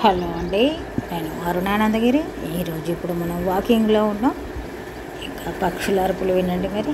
Hello అండి నేను అరుణానందగిరి ఈరోజు ఇప్పుడు మనం వాకింగ్లో ఉన్నాం ఇంకా పక్షుల అరుపులు వినండి మరి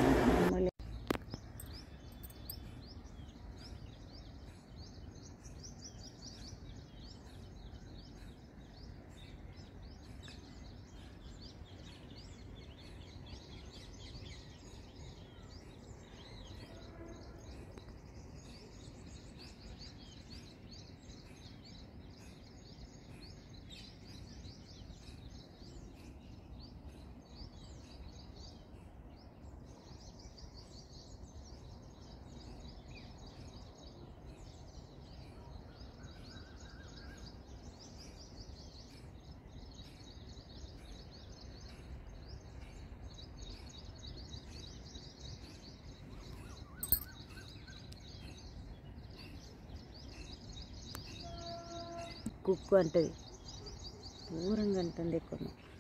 కుక్కు అంటది దూరంగా అంటుంది ఎక్కువ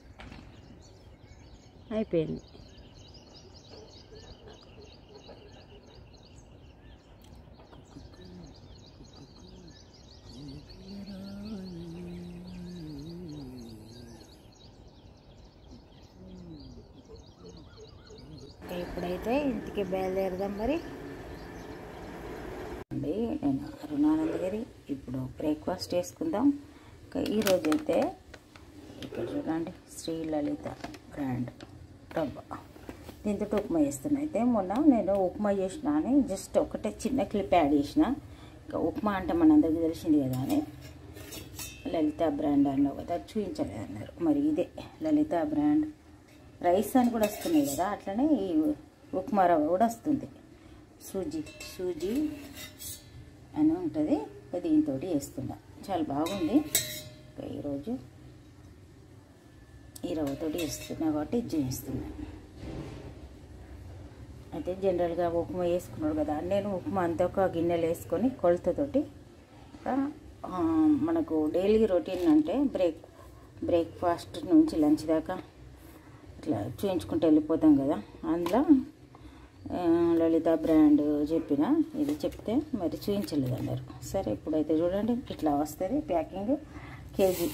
అయిపోయింది ఇంకా ఇప్పుడైతే ఇంటికి బయలుదేరదాం మరి అండి నేను అరుణానందగిరి ఇప్పుడు బ్రేక్ఫాస్ట్ చేసుకుందాం ఇంకా ఈరోజు అయితే ఇక్కడ చూడండి శ్రీ లలిత బ్రాండ్ రవ్వ దీంతో ఉప్మా చేస్తున్నా అయితే మొన్న నేను ఉప్మా చేసిన అని జస్ట్ ఒకటే చిన్న క్లిప్ యాడ్ చేసిన ఇంకా ఉప్మా అంటే మనందరికీ తెలిసింది కదా అని లలిత బ్రాండ్ అన్నావు కదా చూపించలేదు అన్నారు మరి ఇదే లలిత బ్రాండ్ రైస్ అని కూడా వస్తున్నాయి కదా అట్లనే ఈ ఉప్మా రవ్వ కూడా వస్తుంది సూజీ సూజీ అని ఉంటుంది దీంతో వేస్తున్నా చాలా బాగుంది ఇంకా ఈరోజు ఈ రవ్వతోటి వేస్తున్నా కాబట్టి ఇది చేస్తున్నా అయితే జనరల్గా ఉప్మా వేసుకున్నాడు కదా నేను ఉప్మా అంతా ఒక గిన్నెలు వేసుకొని కొలతతోటి ఆ, మనకు డైలీ రొటీన్ అంటే బ్రేక్ బ్రేక్ఫాస్ట్ నుంచి లంచ్ దాకా ఇట్లా చూయించుకుంటూ వెళ్ళిపోతాం కదా అందులో ఆ, లలిత బ్రాండ్ చెప్పిన ఇది చెప్తే మరి చూపించలేదు అన్నారు సరే ఇప్పుడైతే చూడండి ఇట్లా వస్తుంది ప్యాకింగ్ కేజీ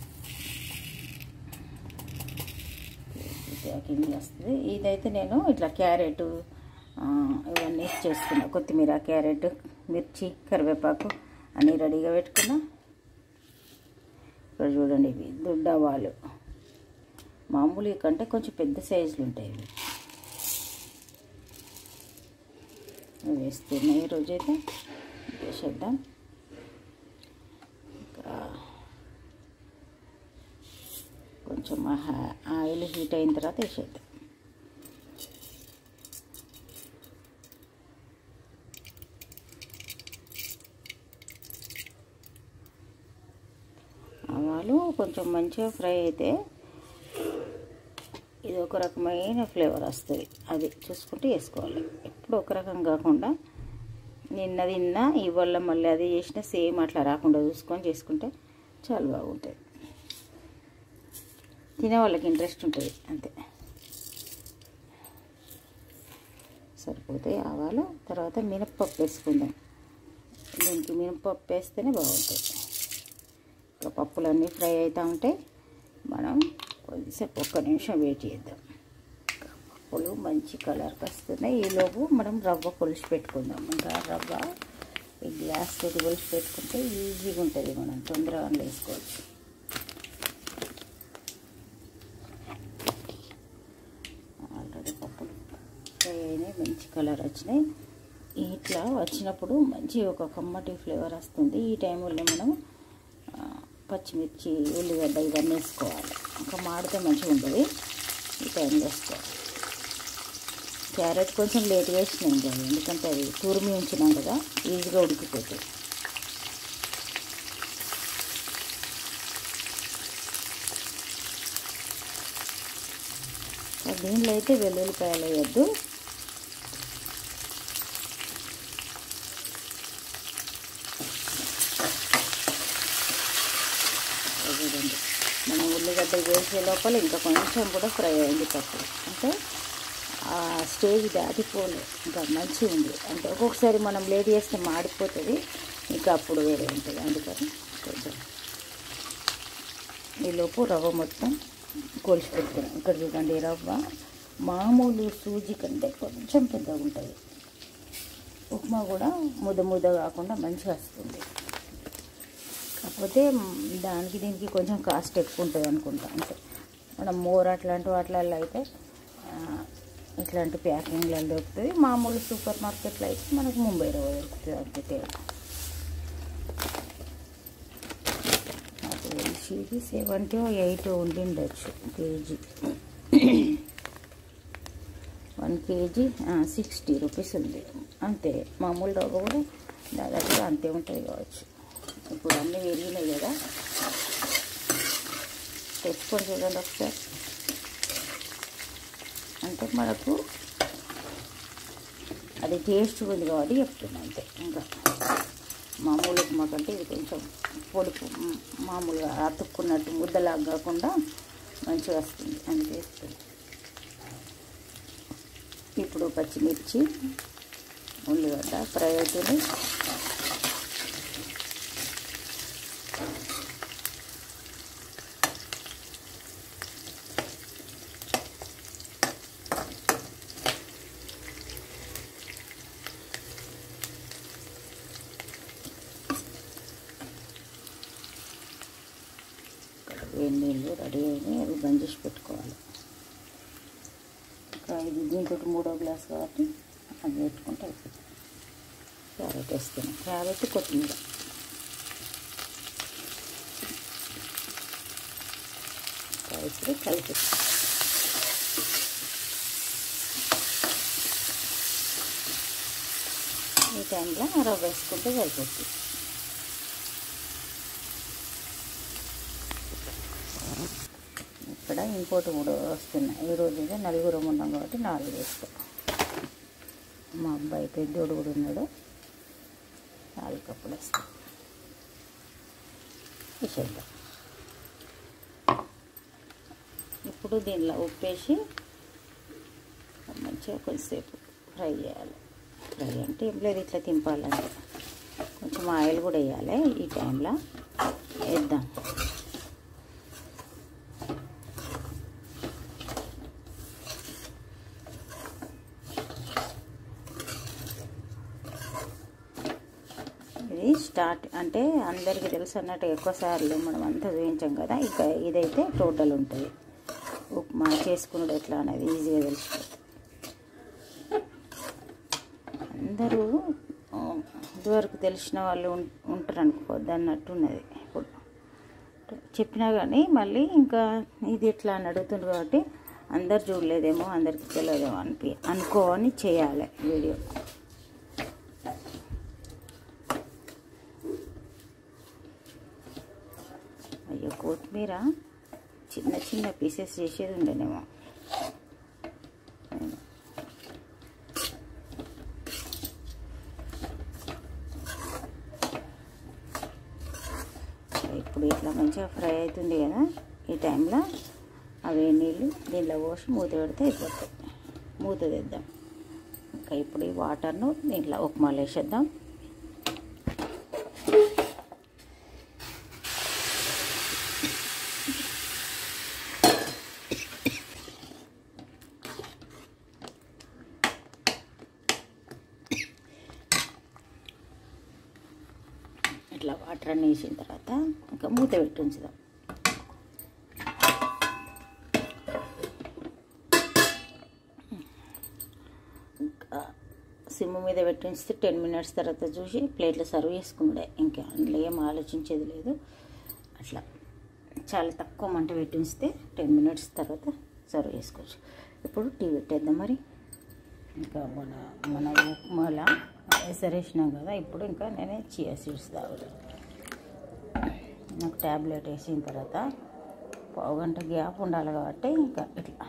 ప్యాకింగ్ వస్తుంది ఇదైతే నేను ఇట్లా క్యారెట్ ఆ, ఇవన్నీ చేసుకున్నా కొత్తిమీర క్యారెట్ మిర్చి కరివేపాకు అన్నీ రెడీగా పెట్టుకున్నా ఇక్కడ చూడండి ఇవి దుడ్డవాలు మామూలు కంటే కొంచెం పెద్ద సైజులు ఉంటాయి ఇవి ఇవి వేస్తున్నాయి ఈరోజైతే వేసేద్దాం ఇంకా కొంచెం ఆ- ఆయిల్ హీట్ అయిన తర్వాత వేసేద్దాం ఆవాలు కొంచెం మంచిగా ఫ్రై అయితే ఇది ఒక రకమైన ఫ్లేవర్ వస్తుంది అది చూసుకుంటే వేసుకోవాలి ఎప్పుడు ఒక రకం కాకుండా నిన్న తిన్నా ఇవాళ మళ్ళీ అది చేసిన సేమ్ అట్లా రాకుండా చూసుకొని చేసుకుంటే చాలా బాగుంటుంది తినే వాళ్ళకి ఇంట్రెస్ట్ ఉంటుంది అంతే సరిపోతాయి ఆవాలు తర్వాత మినప్పప్పు వేసుకుందాం దీనికి మినప్పప్పు వేస్తేనే బాగుంటుంది ఇంకా పప్పులన్నీ ఫ్రై అవుతూ ఉంటాయి మనం కొద్దిసేపు ఒక్క నిమిషం వెయిట్ చేద్దాం పప్పులు మంచి కలర్కి వస్తున్నాయి ఈలోపు మనం రవ్వ కొలిసి పెట్టుకుందాం ఇంకా రవ్వ ఈ గ్లాస్ తోటి కొలిసి పెట్టుకుంటే ఈజీగా ఉంటుంది మనం తొందరగా వేసుకోవచ్చు ఆల్రెడీ పప్పులు ఫ్రై అయినాయి మంచి కలర్ వచ్చినాయి ఇట్లా వచ్చినప్పుడు మంచి ఒక కమ్మటి ఫ్లేవర్ వస్తుంది ఈ టైంలో మనం ఆ, పచ్చిమిర్చి ఉల్లిగడ్డ ఇవన్నీ వేసుకోవాలి ఇంకా మాడితే మంచిగా ఉంటుంది ఈ టైంలో వేసుకోవాలి క్యారెట్ కొంచెం లేట్గా వేసినాం కదా ఎందుకంటే అది తురిమి ఉంచినాం కదా ఈజీగా ఉడికిపోతుంది దీనిలో అయితే వెల్లుల్లిపాయలు వేయద్దు చూడండి మనం ఉల్లిగడ్డ వేసే లోపల ఇంకా కొంచెం కూడా ఫ్రై అయింది పప్పు అంటే ఆ స్టేజ్ దాటిపోలే ఇంకా మంచిగా ఉంది అంటే ఒక్కొక్కసారి మనం లేట్ చేస్తే మాడిపోతుంది ఇంకా అప్పుడు వేరే ఉంటుంది అందుకని కొంచెం ఈలోపు రవ్వ మొత్తం కొలిచి పెట్టుకున్నాం ఇక్కడ చూడండి రవ్వ మామూలు సూజీ కంటే కొంచెం పెద్దగా ఉంటుంది ఉప్మా కూడా ముద్ద ముద్ద కాకుండా మంచిగా వస్తుంది కాకపోతే మ్, దానికి దీనికి కొంచెం కాస్ట్ ఎక్కువ ఉంటుంది అనుకుంటా అంతే మనం మోర్ అట్లాంటి వాటిలలో అయితే ఆ, ఇట్లాంటి ప్యాకింగ్లలో దొరుకుతుంది మామూలు సూపర్ మార్కెట్లో అయితే మనకు ముంబై రవ్వ దొరుకుతుంది అంతే తేడా నాకు తెలిసి ఇది సెవెంటీ ఎయిట్ ఉండిండొచ్చు KG one KG sixty rupees ఉంది అంతే మామూలు రవ్వ కూడా దాదాపుగా అంతే ఉంటుంది కావచ్చు ఇప్పుడు అన్నీ పెరిగినాయి కదా తెచ్చుకొని చూడండి ఒకసారి అంటే మనకు అది టేస్ట్ ఉంది కాబట్టి చెప్తున్నా అంతే ఇంకా మామూలు ఉప్మా కంటే ఇది కొంచెం పొడుపు మ్, మామూలుగా అతుక్కున్నట్టు ముద్దలాగా కాకుండా మంచిగా వస్తుంది అని చేస్తుంది ఇప్పుడు పచ్చిమిర్చి ఉల్లిగడ్డ ఫ్రై అవుతుంది వేడి నీళ్ళు రెడీ అయినాయి అవి బంద్ చేసి పెట్టుకోవాలి ఇంకా ఇది దీంతో మూడో గ్లాస్ కాబట్టి అది పెట్టుకుంటే అయిపోతుంది క్యారెట్ వేస్తున్నాం క్యారెట్ కొత్తిమీర ఇప్పుడు కలిపి ఈ టైంలో రవ్వ వేసుకుంటే సరిపోతుంది ఇక్కడ ఇంకోటి కూడా వస్తున్నాయి ఈ రోజు అయితే నలుగురు ఉన్నాం కాబట్టి నాలుగు వేస్తాం మా అబ్బాయి పెద్దోడు కూడా ఉన్నాడు నాలుగు కప్పులు వేస్తాం వేసేద్దాం ఇప్పుడు దీనిలో ఉప్పేసి మంచిగా కొద్దిసేపు ఫ్రై చేయాలి ఫ్రై అంటే ఏం లేదు ఇట్లా తింపాలంటే కొంచెం ఆయిల్ కూడా వేయాలి ఈ టైంలో వేద్దాం ఇది స్టార్ట్ అంటే అందరికీ తెలుసు అన్నట్టు ఎక్కువ సార్లు మనం అంతా చూపించాం కదా ఇక ఇదైతే టోటల్ ఉంటుంది ఉప్మా చేసుకున్నాడు ఎట్లా అనేది ఈజీగా తెలిసిపోతుంది అందరూ ఆ, ఇదివరకు తెలిసిన వాళ్ళు ఉం- ఉంటారు అనుకోవద్దు అన్నట్టు ఉన్నది ఇప్పుడు చెప్పినా కానీ మళ్ళీ ఇంకా ఇది ఎట్లా అని అడుగుతుంది కాబట్టి అందరు చూడలేదేమో అందరికి తెలియదేమో అనిపి అనుకోని చేయాలి వీడియో అయ్యో కొత్తిమీర చిన్న చిన్న పీసెస్ చేసేది ఉండేనేమో ఇప్పుడు ఇట్లా మంచిగా ఫ్రై అవుతుంది కదా ఈ టైంలో అవే నీళ్ళు దీనిలో పోసి మూత పెడితే అయిపోతాయి మూత తెద్దాం ఇంకా ఇప్పుడు ఈ వాటర్ను దీంట్లో ఉప్మాలు వేసేద్దాం ఇట్లా వాటర్ అన్ని వేసిన తర్వాత ఇంకా మూత పెట్టి ఉంచుదాం ఇంకా సిమ్ మీద పెట్టి ఉంచితే టెన్ మినిట్స్ తర్వాత చూసి ప్లేట్లో సర్వ్ చేసుకున్నాడే ఇంకా అందులో ఏం ఆలోచించేది లేదు అట్లా చాలా తక్కువ మంట పెట్టి ఉంచితే టెన్ మినిట్స్ తర్వాత సర్వ్ చేసుకోవచ్చు ఇప్పుడు టీ పెట్టేద్దాం మరి ఇంకా మన మన ఉప్మాల ఎసరేసినాం కదా ఇప్పుడు ఇంకా నేనే చియా సీడ్స్ తాగుతాను నాకు ట్యాబ్లెట్ వేసిన తర్వాత పావు గంట గ్యాప్ ఉండాలి కాబట్టి ఇంకా ఇట్లా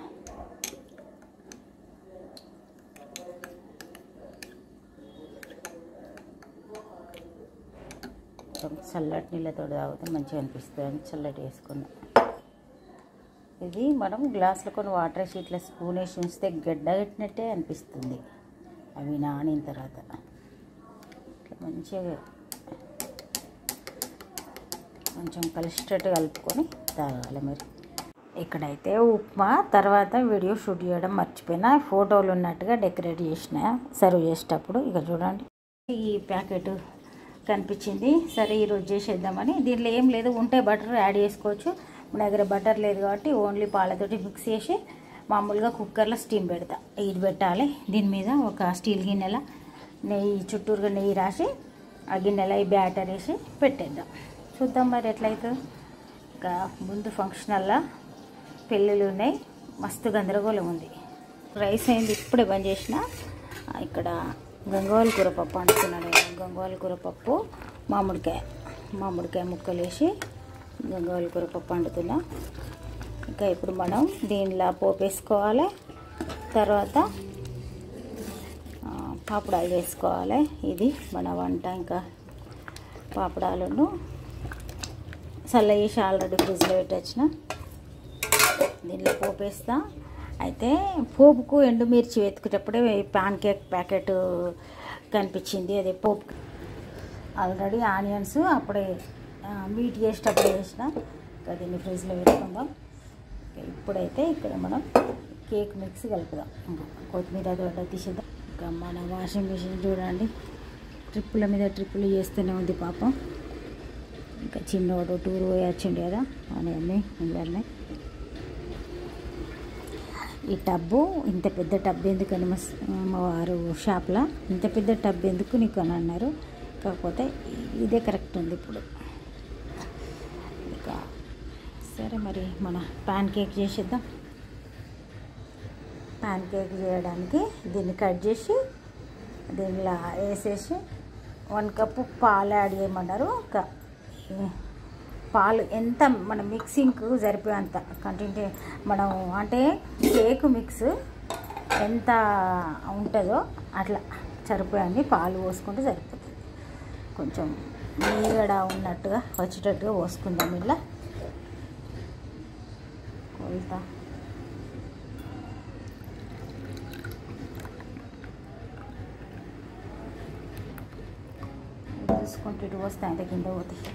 కొంచెం చల్లటి నీళ్ళతో తాగితే మంచిగా అనిపిస్తుంది అని చల్లటి వేసుకున్నాం ఇది మనం గ్లాసులో కొన్ని వాటర్ వేసి ఇట్లా స్పూన్ వేసి ఉంచితే గడ్డ కట్టినట్టే అనిపిస్తుంది అవి నానిన తర్వాత ఇట్లా మంచిగా కొంచెం కలిసేటట్టు కలుపుకొని తాగాలి మరి ఇక్కడైతే ఉప్మా తర్వాత వీడియో షూట్ చేయడం మర్చిపోయినా ఫోటోలు ఉన్నట్టుగా డెకరేట్ చేసిన సర్వ్ చేసేటప్పుడు ఇక చూడండి ఈ ప్యాకెట్ కనిపించింది సరే ఈరోజు చేసేద్దామని దీంట్లో ఏం లేదు ఉంటే బటర్ యాడ్ చేసుకోవచ్చు మన దగ్గర బటర్ లేదు కాబట్టి ఓన్లీ పాలతోటి మిక్స్ చేసి మామూలుగా కుక్కర్లో స్టీమ్ పెడతా ఇది పెట్టాలి దీని మీద ఒక స్టీల్ గిన్నెల నెయ్యి చుట్టూరుగా నెయ్యి రాసి ఆ గిన్నెలో ఈ బ్యాటర్ వేసి పెట్టేద్దాం చూద్దాం మరి ఎట్లయితుందో ఇంకా ముందు ఫంక్షనల్లా పెళ్ళిళ్ళు ఉన్నాయి మస్తు గందరగోళం ఉంది రైస్ అయింది ఇప్పుడే బంద్ చేసిన ఆ, ఇక్కడ గంగవాల కూర పప్పు అనుకున్నాను నేను గంగవాల కూర పప్పు మామిడికాయ మామిడికాయ ముక్కలు వేసి గంగవాల కూర పప్పు వండుతున్నా ఇంకా ఇప్పుడు మనం దీనిలో పోపు వేసుకోవాలి తర్వాత ఆ, పాపడాలు వేసుకోవాలి ఇది మన వంట ఇంకా పాపడాలను చల్ల చేసి ఆల్రెడీ ఫ్రిడ్జ్లో పెట్టొచ్చిన దీనిలో పోపు వేస్తా అయితే పోపుకు ఎండుమిర్చి వెతుకునేటప్పుడే పాన్ కేక్ ప్యాకెట్ కనిపించింది అదే పోపు ఆల్రెడీ ఆనియన్స్ అప్పుడే ఆ, మీట్ చేసేటప్పుడు వేసిన ఇంకా దీన్ని ఫ్రిడ్జ్లో పెట్టుకుందాం ఇంకా ఇప్పుడైతే ఇక్కడ మనం కేక్ మిక్స్ కలుపుదాం ఇంకా కొత్తిమీర దొడ్డ తీసేద్దాం ఇంకా మన వాషింగ్ మిషన్ చూడండి ట్రిప్పుల మీద ట్రిప్పులు చేస్తూనే ఉంది పాపం ఇంకా చిన్నోడు టూర్ పోయి వచ్చిండు కదా అని అందరినీ ఈ టబ్బు ఇంత పెద్ద టబ్ ఎందుకని మా స- మా వారు షాప్లో ఇంత పెద్ద టబ్ ఎందుకు నీకు అని అన్నారు కాకపోతే ఇదే కరెక్ట్ ఉంది ఇప్పుడు ఇక సరే మరి మన పాన్ కేక్ చేసేద్దాం పాన్ కేక్ చేయడానికి దీన్ని కట్ చేసి దీనిలో వేసేసి వన్ కప్పు పాలు యాడ్ చేయమన్నారు ఒక పాలు ఎంత మన మిక్సింగ్కు సరిపోయేంత కంటే మనం అంటే కేక్ మిక్స్ ఎంత ఉంటుందో అట్లా సరిపోయండి పాలు పోసుకుంటే సరిపోతుంది కొంచెం మీగడ ఉన్నట్టుగా వచ్చేటట్టుగా పోసుకుందాం ఇలా కొలత చూసుకుంటూ ఇటు వస్తే అయితే కింద పోతాయి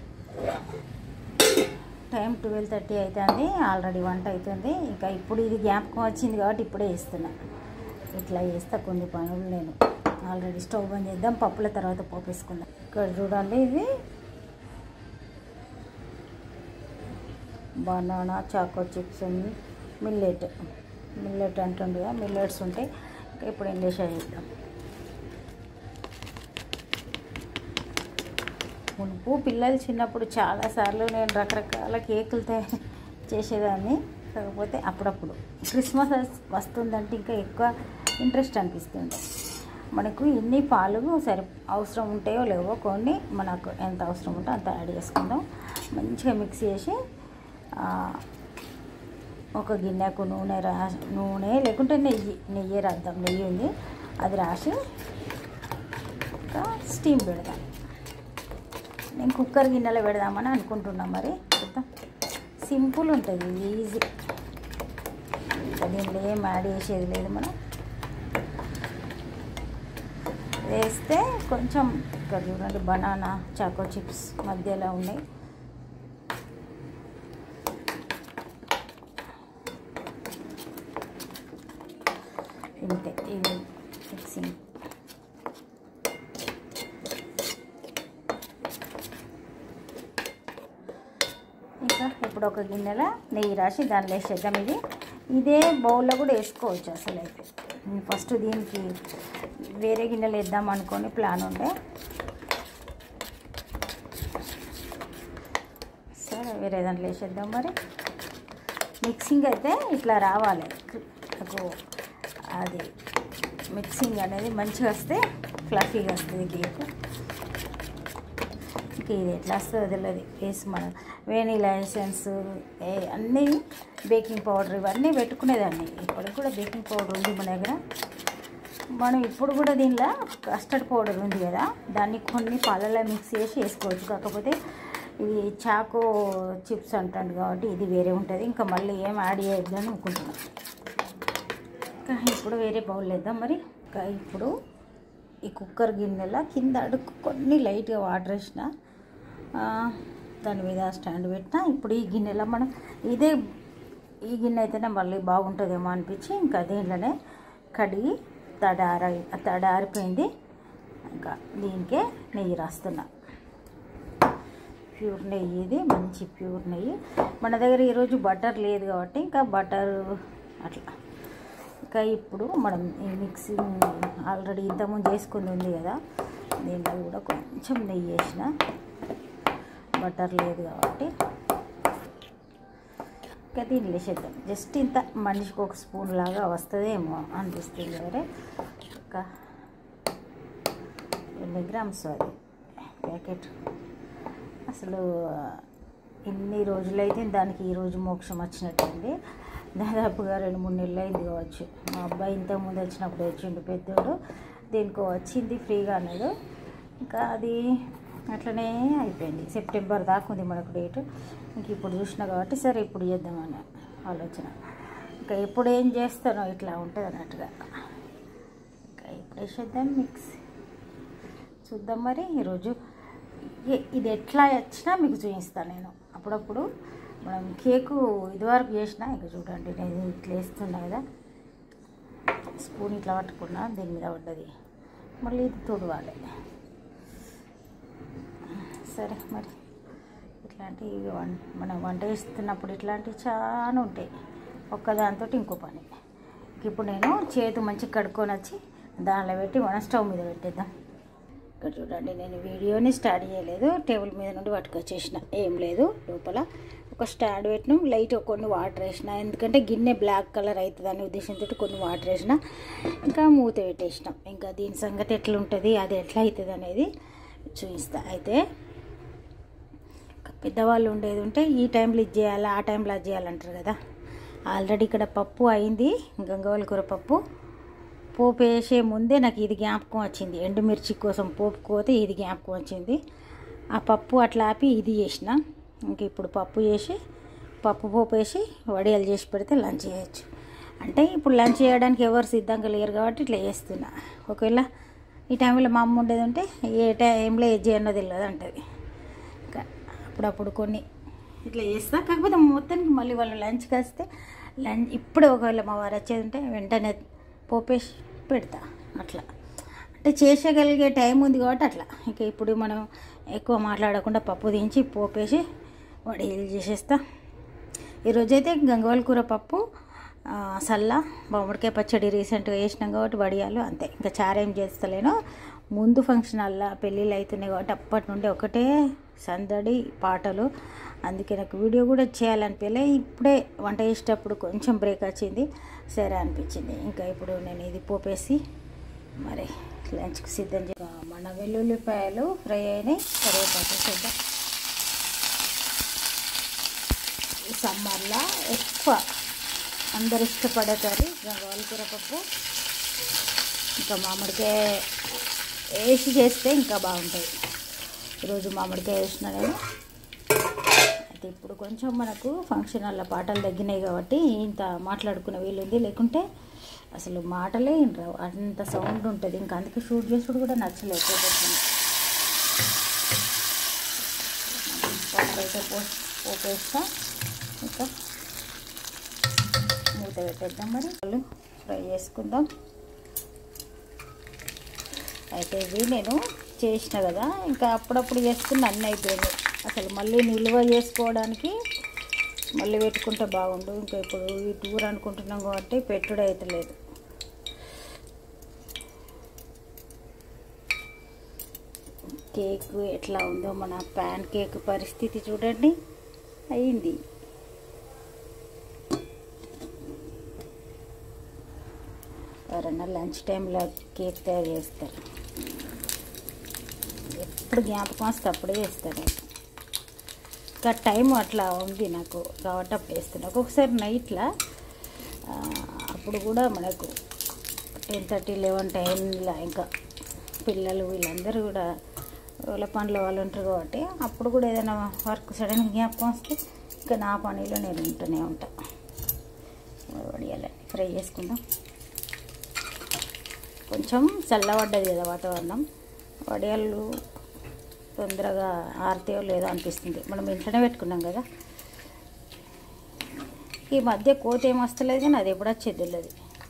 టైం ట్వెల్వ్ థర్టీ అవుతుంది ఆల్రెడీ వంట అవుతుంది ఇంకా ఇప్పుడు ఇది జ్ఞాపకం వచ్చింది కాబట్టి ఇప్పుడే వేస్తున్నా ఇట్లా చేస్తా కొన్ని పనులు నేను ఆల్రెడీ స్టవ్ బంద్ చేద్దాం పప్పుల తర్వాత పోపేసుకుందాం ఇక్కడ చూడండి ఇది బనానా చాకో చిప్స్ ఉంది మిల్లెట్ మిల్లెట్ అంటుండే మిల్లెట్స్ ఉంటాయి ఇంకా ఇప్పుడు ఇంగ్లీష్ చేద్దాం మునుపు పిల్లలు చిన్నప్పుడు చాలాసార్లు నేను రకరకాల కేకులు తయారు చేసేదాన్ని కాకపోతే అప్పుడప్పుడు క్రిస్మస్ వస్తుందంటే ఇంకా ఎక్కువ ఇంట్రెస్ట్ అనిపిస్తుంది మనకు ఎన్ని పాలు సరి అవసరం ఉంటాయో లేవో కొన్ని మనకు ఎంత అవసరం ఉంటే అంత యాడ్ చేసుకుందాం మంచిగా మిక్స్ చేసి ఆ, ఒక గిన్నెకు నూనె రా నూనె లేకుంటే నెయ్యి నెయ్యి రాద్దాం నెయ్యి ఉంది అది రాసి ఇంకా స్టీమ్ పెడదాం నేను కుక్కర్ గిన్నెలో పెడదామని అనుకుంటున్నా మరి చూద్దాం సింపుల్ ఉంటుంది ఈజీ ఇంకా దీంట్లో ఏం యాడ్ చేసేది లేదు మనం వేస్తే కొంచెం ఇక్కడ చూడండి బనానా చాకో చిప్స్ మధ్యలో ఉన్నాయి ఇంతే ఇది మిక్సింగ్ ఇంకా ఇప్పుడు ఒక గిన్నెలో నెయ్యి రాసి దానిలో వేసేద్దాం ఇది ఇదే బౌల్లో కూడా వేసుకోవచ్చు అసలు అయితే నేను ఫస్ట్ దీనికి వేరే గిన్నెలు వేద్దాం అనుకొని ప్లాన్ ఉండే సరే వేరే దాంట్లో వేసేద్దాం మరి మిక్సింగ్ అయితే ఇట్లా రావాలి నాకు అది మిక్సింగ్ అనేది మంచిగా వస్తే ఫ్లఫీగా వస్తుంది కేక్ ఇంకా ఇది ఎట్లా వస్తుందో తెలియదు వేసి మన వెనీలా ఎసెన్స్ అన్నీ బేకింగ్ పౌడర్ ఇవన్నీ పెట్టుకునేదాన్ని ఇప్పటికి కూడా బేకింగ్ పౌడర్ ఉంది మన దగ్గర మనం ఇప్పుడు కూడా దీనిలో కస్టర్డ్ పౌడర్ ఉంది కదా దాన్ని కొన్ని పాలలో మిక్స్ చేసి వేసుకోవచ్చు కాకపోతే ఇది చాకో చిప్స్ అంటాను కాబట్టి ఇది వేరే ఉంటుంది ఇంకా మళ్ళీ ఏం యాడ్ చేయొద్దని అనుకుంటున్నాను ఇంకా ఇప్పుడు వేరే బౌల్ వేద్దాం మరి ఇంకా ఇప్పుడు ఈ కుక్కర్ గిన్నెల కింద అడుగు కొన్ని లైట్గా వాటర్ వేసిన ఆ, దాని మీద స్టాండ్ పెట్టినా ఇప్పుడు ఈ గిన్నెలో మనం ఇదే ఈ గిన్నె అయితేనే మళ్ళీ బాగుంటుందేమో అనిపించి ఇంకా దీంట్లోనే కడిగి తడార తడారిపోయింది ఇంకా దీనికే నెయ్యి రాస్తున్నా ప్యూర్ నెయ్యి ఇది మంచి ప్యూర్ నెయ్యి మన దగ్గర ఈరోజు బటర్ లేదు కాబట్టి ఇంకా బటర్ అట్లా ఇంకా ఇప్పుడు మనం ఈ మిక్సింగ్ ఆల్రెడీ ఇంతకుముందు చేసుకుంది ఉంది కదా దీంట్లో కూడా కొంచెం నెయ్యి వేసిన బటర్ లేదు కాబట్టి ఇంకా దీన్ని వేసేద్దాం జస్ట్ ఇంత మనిషికి ఒక స్పూన్ లాగా వస్తుందేమో అనిపిస్తుంది ఎవరే ఒక ఎన్ని గ్రామ్స్ అది ప్యాకెట్ అసలు ఇన్ని రోజులైతే దానికి ఈరోజు మోక్షం వచ్చినట్టుంది దాదాపుగా రెండు మూడు నెలలు అయింది కావచ్చు మా అబ్బాయి ఇంతకుముందు వచ్చినప్పుడు వచ్చిండు పెద్దోడు దీనికి వచ్చింది ఫ్రీగా అన్నాడు ఇంకా అది అట్లనే అయిపోయింది సెప్టెంబర్ దాకా ఉంది మనకు డేట్ ఇంక ఇప్పుడు చూసినా కాబట్టి సరే ఇప్పుడు చేద్దామని ఆలోచన ఇంకా ఎప్పుడు ఏం చేస్తానో ఇట్లా ఉంటుంది అన్నట్టుగా ఇంకా ఇప్పుడు వేసేద్దాం మిక్స్ చూద్దాం మరి ఈరోజు ఇ- ఇది ఎట్లా వచ్చినా మీకు చూపిస్తాను నేను అప్పుడప్పుడు మనం కేకు ఇదివరకు చేసిన ఇక చూడండి నేను ఇట్లా వేస్తున్నా కదా స్పూన్ ఇట్లా పట్టుకున్నా దీని మీద పడ్డది మళ్ళీ ఇది తుడవాలి సరే మరి ఇట్లాంటివి వం మనం వంట చేస్తున్నప్పుడు ఇట్లాంటివి చాలా ఉంటాయి ఒక్కదాంతో ఇంకో పని ఇప్పుడు నేను చేతు మంచిగా కడుక్కొని వచ్చి దానిలో పెట్టి మనం స్టవ్ మీద పెట్టేద్దాం ఇక్కడ చూడండి నేను వీడియోని స్టార్ట్ చేయలేదు టేబుల్ మీద నుండి పట్టుకొచ్చేసిన ఏం లేదు లోపల ఒక స్టాండ్ పెట్టిన లైట్ కొన్ని వాటర్ వేసిన ఎందుకంటే గిన్నె బ్లాక్ కలర్ అవుతుంది అనే ఉద్దేశంతో కొన్ని వాటర్ వేసిన ఇంకా మూత పెట్టేసినాం ఇంకా దీని సంగతి ఎట్లా ఉంటుంది అది ఎట్లా అవుతుంది అనేది చూపిస్తా అయితే పెద్దవాళ్ళు ఉండేది ఉంటే ఈ టైంలో ఇది చేయాలి ఆ టైంలో అది చేయాలంటారు కదా ఆల్రెడీ ఇక్కడ పప్పు అయింది గంగవాళ్ళ కూర పప్పు పోపు వేసే ముందే నాకు ఇది జ్ఞాపకం వచ్చింది ఎండుమిర్చి కోసం పోపు కోతే ఇది జ్ఞాపకం వచ్చింది ఆ పప్పు అట్లా ఆపి ఇది చేసిన ఇంక ఇప్పుడు పప్పు చేసి పప్పు పోపు వేసి వడియాలు చేసి పెడితే లంచ్ చేయొచ్చు అంటే ఇప్పుడు లంచ్ చేయడానికి ఎవరు సిద్ధంగా లేరు కాబట్టి ఇట్లా చేస్తున్నా ఒకవేళ ఈ టైంలో మా అమ్మ ఉండేది ఉంటే ఏ టైంలో ఏది చేయన్నో తెలియదు అంటది ఇంకా అప్పుడప్పుడు కొన్ని ఇట్లా చేస్తా కాకపోతే మొత్తానికి మళ్ళీ వాళ్ళు లంచ్కి వస్తే లంచ్ ఇప్పుడు ఒకవేళ మా వారు వచ్చేది ఉంటే వెంటనే పోపేసి పెడతా అట్లా అంటే చేసేయగలిగే టైం ఉంది కాబట్టి అట్లా ఇక ఇప్పుడు మనం ఎక్కువ మాట్లాడకుండా పప్పు దించి పోపేసి వడియాలు చేసేస్తా ఈరోజైతే గంగవాల కూర పప్పు ఆ, సల్ల మామిడికాయ పచ్చడి రీసెంట్గా వేసినాం కాబట్టి వడియాలు అంతే ఇంకా చారేం చేస్తలేను ముందు ఫంక్షన్ అలా పెళ్ళిళ్ళు అవుతున్నాయి కాబట్టి అప్పటి నుండి ఒకటే సందడి పాటలు అందుకే నాకు వీడియో కూడా చేయాలనిపించలే ఇప్పుడే వంట చేసేటప్పుడు కొంచెం బ్రేక్ వచ్చింది సరే అనిపించింది ఇంకా ఇప్పుడు నేను ఇది పోపేసి మరి లంచ్కి సిద్ధం చే మన వెల్లుల్లిపాయలు ఫ్రై అయినాయి కరివేపాకు చేద్దాం ఈ సమ్మర్లో ఎక్కువ అందరు ఇష్టపడే కర్రీ గంగవాల కూర పప్పు ఇంకా మామిడికాయ వేసి చేస్తే ఇంకా బాగుంటుంది ఈరోజు మామిడికాయ వేసిన నేను అయితే ఇప్పుడు కొంచెం మనకు ఫంక్షన్ వల్ల పాటలు తగ్గినాయి కాబట్టి ఇంత మాట్లాడుకునే వీలుంది లేకుంటే అసలు మాటలే రావు అంత సౌండ్ ఉంటుంది ఇంకా అందుకే షూట్ చేసుడు కూడా నచ్చలేదు పోగొట్టుకుని. పప్పు అయితే పో పోపేస్తా ఇంకా మూత పెట్టేద్దాం మరి వాళ్ళు ఫ్రై చేసుకుందాం అయితే ఇవి నేను చేసిన కదా ఇంకా అప్పుడప్పుడు చేసుకుని అన్నీ అయిపోయింది అసలు మళ్ళీ నిల్వ చేసుకోవడానికి మళ్ళీ పెట్టుకుంటే బాగుండు ఇంకా ఇప్పుడు ఈ టూర్ అనుకుంటున్నాం కాబట్టి పెట్టుడు అయితే లేదు కేక్ ఎట్లా ఉందో మన ప్యాన్ కేక్ పరిస్థితి చూడండి అయింది ఎవరన్నా లంచ్ టైంలో కేక్ తయారు చేస్తారు ఎప్పుడు జ్ఞాపకం వస్తే అప్పుడే చేస్తాను ఇంకా టైం అట్లా ఉంది నాకు కాబట్టి అప్పుడు వేస్తాను ఒక్కొక్కసారి నైట్లో అప్పుడు కూడా మనకు టెన్ థర్టీ లెవెన్ టైంలో ఇంకా పిల్లలు వీళ్ళందరూ కూడా వాళ్ళ పనులు వాళ్ళు ఉంటారు కాబట్టి అప్పుడు కూడా ఏదైనా వర్క్ సడన్గా జ్ఞాపకం వస్తే ఇంకా నా పనిలో నేను ఉంటూనే ఉంటా వడియాలని ఫ్రై చేసుకుందాం కొంచెం చల్లబడ్డది కదా వాతావరణం వడియాలు తొందరగా ఆరితేయో లేదో అనిపిస్తుంది మనం ఇంట్లోనే పెట్టుకున్నాం కదా ఈ మధ్య కోత ఏం వస్తలేదు కానీ అది ఎప్పుడు వచ్చేది తెలియదు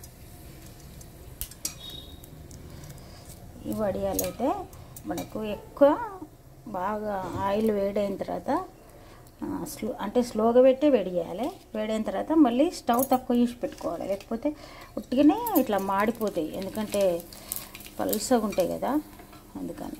ఈ వడియాలు అయితే మనకు ఎక్కువ బాగా ఆయిల్ వేడైన తర్వాత ఆ, స్లో అంటే స్లోగా పెట్టి వేడి చేయాలి వేడైన తర్వాత మళ్ళీ స్టవ్ తక్కువ చేసి పెట్టుకోవాలి లేకపోతే ఉట్టిగానే ఇట్లా మాడిపోతాయి ఎందుకంటే పలుసగా ఉంటాయి కదా అందుకని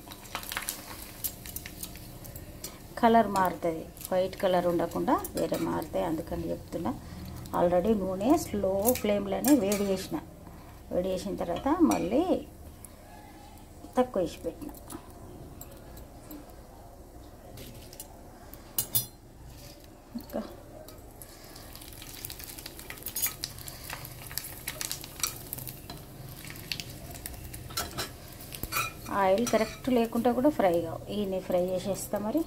కలర్ మారుతుంది వైట్ కలర్ ఉండకుండా వేరే మారుతాయి అందుకని చెప్తున్నా ఆల్రెడీ నూనె స్లో ఫ్లేమ్లోనే వేడి చేసిన వేడి చేసిన తర్వాత మళ్ళీ తక్కువ వేసి పెట్టిన ఇంకా ఆయిల్ కరెక్ట్ లేకుంటే కూడా ఫ్రై కావు ఈయన ఫ్రై చేసేస్తా మరి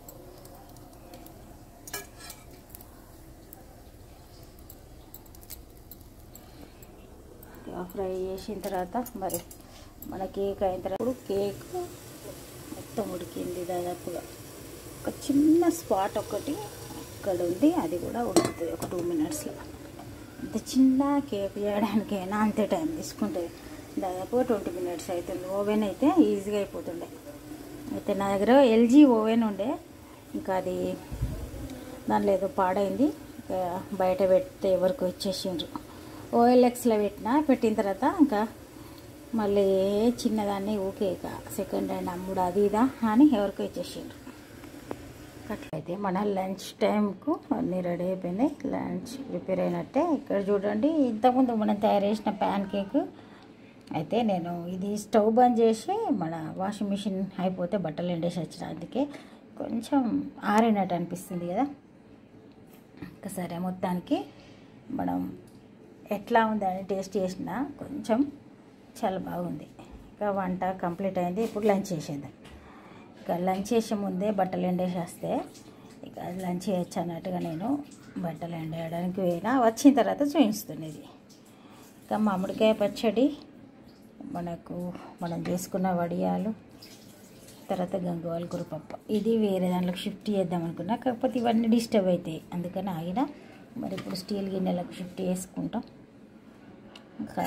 ఇక ఫ్రై చేసిన తర్వాత మరి మన కేక్ అయిన తర్వాత ఇప్పుడు కేక్ మొత్తం ఉడికింది దాదాపుగా ఒక చిన్న స్పాట్ ఒకటి అక్కడ ఉంది అది కూడా ఉడుకుతుంది ఒక టూ మినిట్స్లో అంత చిన్న కేక్ చేయడానికైనా అంతే టైం తీసుకుంటుంది దాదాపు ట్వంటీ మినిట్స్ అవుతుంది ఓవెన్ అయితే ఈజీగా అయిపోతుండే అయితే నా దగ్గర ఎల్జీ ఓవెన్ ఉండే ఇంకా అది దానిలో ఏదో పాడైంది ఇంకా బయట పెడితే ఎవరికి ఇచ్చేసిండ్రు ఓఎల్ఎక్స్లో పెట్టిన పెట్టిన తర్వాత ఇంకా మళ్ళీ చిన్నదాన్ని ఊకే ఇక సెకండ్ హ్యాండ్ అమ్ముడు అది ఇదా అని ఎవరికో ఇచ్చేసిండ్రు అట్లయితే మన లంచ్ టైంకు అన్నీ రెడీ అయిపోయినాయి లంచ్ ప్రిపేర్ అయినట్టే ఇక్కడ చూడండి ఇంతకుముందు మనం తయారు చేసిన ప్యాన్ కేక్ అయితే నేను ఇది స్టవ్ బంద్ చేసి మన వాషింగ్ మిషన్ అయిపోతే బట్టలు ఎండేసి వచ్చిన అందుకే కొంచెం ఆరినట్టు అనిపిస్తుంది కదా ఇంకా సరే మొత్తానికి మనం ఎట్లా ఉందని టేస్ట్ చేసినా కొంచెం చాలా బాగుంది ఇంకా వంట కంప్లీట్ అయింది ఇప్పుడు లంచ్ చేసేద్దాం ఇక లంచ్ చేసే ముందే బట్టలు ఎండేసేస్తే ఇక లంచ్ చేయొచ్చు అన్నట్టుగా నేను బట్టలు ఎండేయడానికి పోయినా వచ్చిన తర్వాత చూపిస్తున్నది ఇక మామిడికాయ పచ్చడి మనకు మనం చేసుకున్న వడియాలు తర్వాత గంగవాల్ గురుపప్ప ఇది వేరే దాంట్లోకి షిఫ్ట్ చేద్దాం అనుకున్నా కాకపోతే ఇవన్నీ డిస్టర్బ్ అవుతాయి అందుకని ఆగిన మరి ఇప్పుడు స్టీల్ గిన్నెలకు షిఫ్ట్ చేసుకుంటాం ఇంకా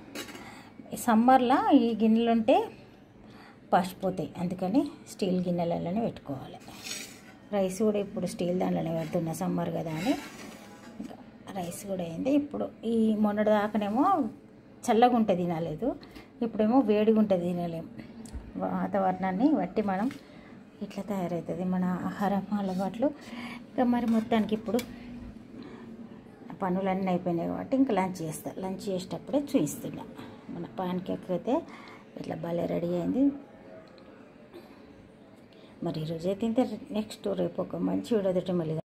సమ్మర్లో ఈ గిన్నెలు ఉంటే పసిపోతాయి అందుకని స్టీల్ గిన్నెలలోనే పెట్టుకోవాలి రైస్ కూడా ఇప్పుడు స్టీల్ దాంట్లోనే పెడుతున్నా సమ్మర్ కదా అని ఇంకా రైస్ కూడా అయింది ఇప్పుడు ఈ మొన్నటి దాకానేమో చల్లగా ఉంటుంది తినలేదు ఇప్పుడేమో వేడిగా ఉంటుంది తినలేము వాతావరణాన్ని బట్టి మనం ఇట్లా తయారవుతుంది మన ఆహారం అలవాట్లు ఇక మరి మొత్తానికి ఇప్పుడు పనులన్నీ అయిపోయినాయి కాబట్టి ఇంకా లంచ్ చేస్తా లంచ్ చేసేటప్పుడే చూపిస్తున్నా మన పాన్ కేక్ అయితే ఇట్లా భలే రెడీ అయింది మరి ఈరోజు అయితే ఇంతే నెక్స్ట్ రేపు ఒక మంచి వీడియో మళ్ళీ